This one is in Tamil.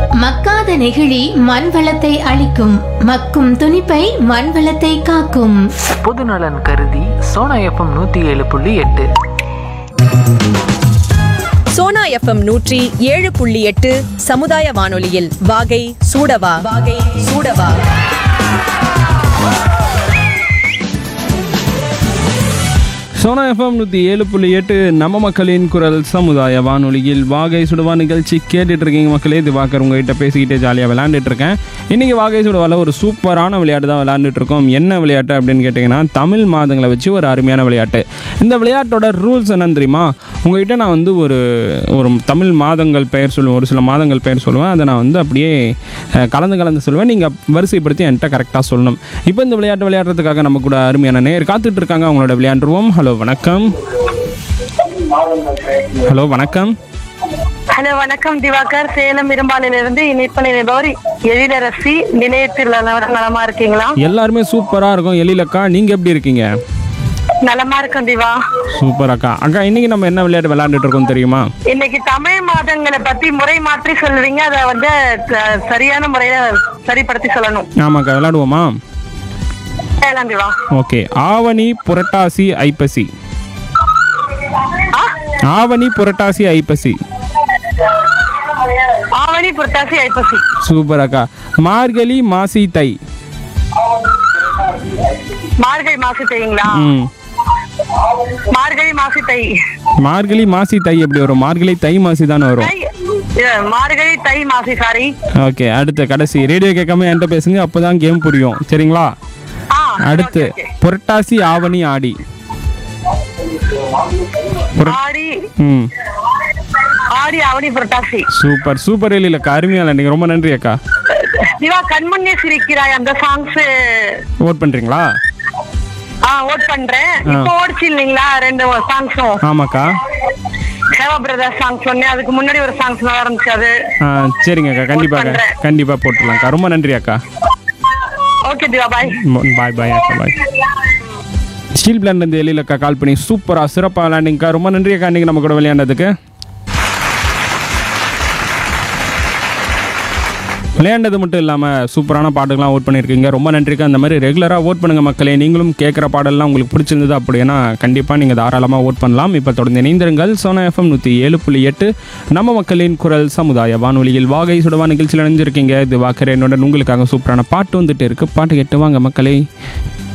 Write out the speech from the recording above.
மக்காத நெகிழி மண் வளத்தை அழிக்கும் மக்கும் துணிப்பை மண் வளத்தை காக்கும் பொதுநலன் கருதி சோனா எஃப்எம் நூற்றி ஏழு புள்ளி எட்டு சோனா எஃப்எம் நூற்றி ஏழு புள்ளி எட்டு சமுதாய வானொலியில் வாகை சூடவா வாகை சூடவா சோனா எஃப்எம் நூற்றி ஏழு புள்ளி எட்டு நம்ம மக்களின் குரல் சமுதாய வானொலியில் வாகை சுடுவா நிகழ்ச்சி கேட்டுட்டு இருக்கீங்க மக்களே இது வாக்கர் உங்ககிட்ட பேசிக்கிட்டே ஜாலியாக விளையாண்டுட்டு இருக்கேன் இன்றைக்கி வாகை சுடுவாவில் ஒரு சூப்பரான விளையாட்டு தான் விளையாண்டுட்டு இருக்கோம் என்ன விளையாட்டு அப்படின்னு கேட்டிங்கன்னா தமிழ் மாதங்களை வச்சு ஒரு அருமையான விளையாட்டு இந்த விளையாட்டோட ரூல்ஸ் என்னன்னு தெரியுமா உங்ககிட்ட நான் வந்து ஒரு ஒரு தமிழ் மாதங்கள் பெயர் சொல்லுவேன் ஒரு சில மாதங்கள் பெயர் சொல்லுவேன் அதை நான் வந்து அப்படியே அஹ், கலந்து கலந்து சொல்லுவேன் நீங்கள் வரிசைப்படுத்தி என்கிட்ட கரெக்டாக சொல்லணும் இப்போ இந்த விளையாட்டு விளையாடுறதுக்காக நம்ம கூட அருமையான நேர் காத்துட்டு இருக்காங்க அவங்களோட விளையாண்டுருவோம் ஹலோ வணக்கம் ஹலோ வணக்கம் ஹலோ வணக்கம் திவாகர் சேலம் இரும்பாலிலிருந்து இணைப்பு நிலைபவர் எழிலரசி நிலையத்தில் நல- நலமா இருக்கீங்களா எல்லாருமே சூப்பராக இருக்கும் எழிலக்கா நீங்கள் எப்படி இருக்கீங்க நலமா இருக்கும் திவா சூப்பர் அக்கா அக்கா இன்னைக்கு நம்ம என்ன விளையாட்டு விளையாண்டுட்டு இருக்கோம் தெரியுமா இன்னைக்கு தமிழ் மாதங்களை பத்தி முறை மாற்றி சொல்றீங்க அதை வந்து த- சரியான முறையில சரிப்படுத்தி சொல்லணும் ஆமாக்கா விளையாடுவோமா சேலம் திவா ஓகே ஆவணி புரட்டாசி ஐப்பசி ஆ? ஆவணி புரட்டாசி ஐப்பசி ஆவணி புரட்டாசி ஐப்பசி சூப்பர் அக்கா மார்கழி மாசி தை மார்கழி மாசி தைங்களா ம் மார்கழி மாசி தை மார்கழி மாசி தை எப்படி வரும் மார்கழி தை மாசி தானே வரும் தை இது, மார்கழி தை மாசி சாரி ஓகே அடுத்து கடைசி ரேடியோ கேட்காம என்கிட்ட பேசுங்க அப்பதான் கேம் புரியும் சரிங்களா ஆ அடுத்து okay, okay. புரட்டாசி ஆவணி ஆடி புர- ஆடி ம் ஆடி ஆவணி புரட்டாசி சூப்பர் சூப்பர் இல்லைக்கா அருமையா நீங்கள் ரொம்ப நன்றி அக்கா திவா கண்முன்னே சிரிக்கிறாய் அந்த சாங்ஸ் ஓட் பண்ணுறீங்களா ஆ ஓட் பண்றேன் இப்போ ஓடிச்சு இல்லைங்களா ரெண்டு சாங்ஸும் ஆமாக்கா சேவா பிரதர் சாங் சொன்னேன் அதுக்கு முன்னாடி ஒரு சாங்ஸ் நல்லா இருந்துச்சு அது ஆ சரிங்க அக்கா கண்டிப்பாக பண்றேன். கண்டிப்பாக போட்டுடலாம்க்கா ரொம்ப நன்றி அக்கா ஓகே திவா பாய் பாய் பாய் அக்கா பாய் ஸ்டீல் பிளான் இருந்து எழில் அக்கா கால் பண்ணி சூப்பராக சிறப்பாக விளையாண்டிங்கக்கா ரொம்ப நன்றி அக்கா இன்றைக்கி நம்ம கூட விளையாண்டதுக்கு விளையாண்டது மட்டும் இல்லாமல் சூப்பரான பாட்டுகள்லாம் ஓட் பண்ணியிருக்கீங்க ரொம்ப நன்றிக்கா அந்த மாதிரி ரெகுலராக ஓட் பண்ணுங்கள் மக்களே நீங்களும் கேட்குற பாடல்லாம் உங்களுக்கு பிடிச்சிருந்தது அப்படின்னா கண்டிப்பாக நீங்கள் தாராளமாக ஓட் பண்ணலாம் இப்போ தொடர்ந்து இணைந்திருங்கள் சோனா எஃப்எம் நூற்றி ஏழு புள்ளி எட்டு நம்ம மக்களின் குரல் சமுதாய வானொலியில் வாகை சுடவா நிகழ்ச்சியில் இணைஞ்சிருக்கீங்க இது வாக்கர் என்னோட உங்களுக்காக சூப்பரான பாட்டு வந்துட்டு இருக்கு பாட்டு கேட்டு வாங்க மக்களே